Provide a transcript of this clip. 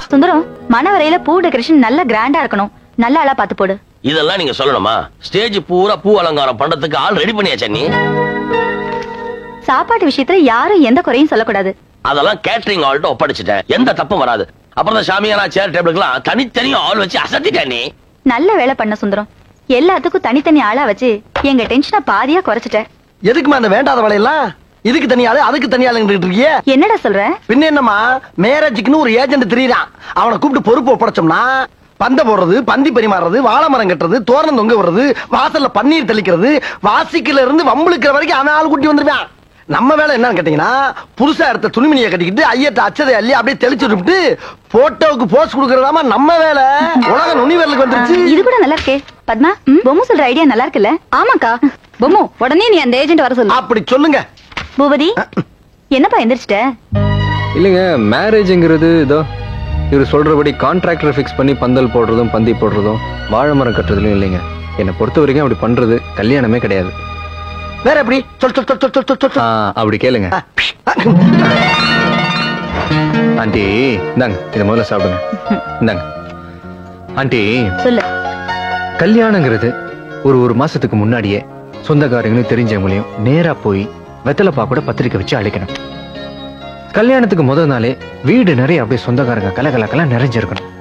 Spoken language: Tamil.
சுந்தரம் மணவரையில பூ டெக்கரேஷன் நல்ல கிராண்டா இருக்கணும் நல்ல ஆளா பாத்து போடு இதெல்லாம் நீங்க சொல்லணுமா ஸ்டேஜ் பூரா பூ அலங்காரம் பண்றதுக்கு ஆள் ரெடி பண்ணியாச்சா நீ சாப்பாட்டு விஷயத்துல யாரும் எந்த குறையும் சொல்லக்கூடாது அதெல்லாம் கேட்டரிங் ஆள்கிட்ட ஒப்படைச்சிட்டேன் எந்த தப்பும் வராது அப்புறம் தான் சாமியானா சேர் டேபிளுக்குலாம் தனித்தனியா ஆள் வச்சு அசத்திட்டேன் நீ நல்ல வேலை பண்ண சுந்தரம் எல்லாத்துக்கும் தனித்தனி ஆளா வச்சு எங்க டென்ஷனை பாதியா குறைச்சிட்டேன் எதுக்குமா அந்த வேண்டாத வேலையெல்லாம் இதுக்கு தனியாளு அதுக்கு தனியாளுங்கிட்டு இருக்கியே என்னடா சொல்ற பின்ன என்னம்மா மேரேஜுக்குன்னு ஒரு ஏஜென்ட் தெரியுறான் அவனை கூப்பிட்டு பொறுப்பு ஒப்படைச்சோம்னா பந்த போடுறது பந்தி பரிமாறுறது வாழை மரம் கட்டுறது தோரணம் தொங்க விடுறது வாசல்ல பன்னீர் தெளிக்கிறது வாசிக்கல இருந்து வம்புழுக்கிற வரைக்கும் அவன் ஆள் கூட்டி வந்துருவான் நம்ம வேலை என்னன்னு கேட்டீங்கன்னா புதுசா எடுத்த துணிமணியை கட்டிக்கிட்டு ஐயட்ட அச்சதை அள்ளி அப்படியே தெளிச்சு விட்டு போட்டோவுக்கு போஸ்ட் கொடுக்கறதாமா நம்ம வேலை உலக நுனி வேலுக்கு வந்துருச்சு இது கூட நல்லா இருக்கே பத்மா பொம்மு சொல்ற ஐடியா நல்லா இருக்குல்ல ஆமாக்கா பொம்மு உடனே நீ அந்த ஏஜென்ட் வர சொல்லு அப்படி சொல்லுங்க பூபதி என்னப்பா எந்திரிச்சிட்ட இல்லைங்க மேரேஜ்ங்கிறது இதோ இவர் சொல்றபடி கான்ட்ராக்டர் ஃபிக்ஸ் பண்ணி பந்தல் போடுறதும் பந்தி போடுறதும் வாழை மரம் கட்டுறதுலும் இல்லைங்க என்னை பொறுத்த வரைக்கும் அப்படி பண்றது கல்யாணமே கிடையாது வேற எப்படி சொல் சொல் சொல் சொல் சொல் சொல் சொல் ஆ, அப்படி கேளுங்க ஆண்டி இந்தாங்க இதை முதல்ல சாப்பிடுங்க இந்தாங்க ஆண்டி சொல்லு கல்யாணங்கிறது ஒரு ஒரு மாசத்துக்கு முன்னாடியே சொந்தக்காரங்களும் தெரிஞ்சவங்களையும் நேரா போய் வெத்தலைப்பா கூட பத்திரிக்கை வச்சு அழைக்கணும் கல்யாணத்துக்கு முதல் நாளே வீடு நிறைய அப்படியே சொந்தக்காரங்க கலகலக்கெல்லாம் நிறைஞ்சிருக்கணும்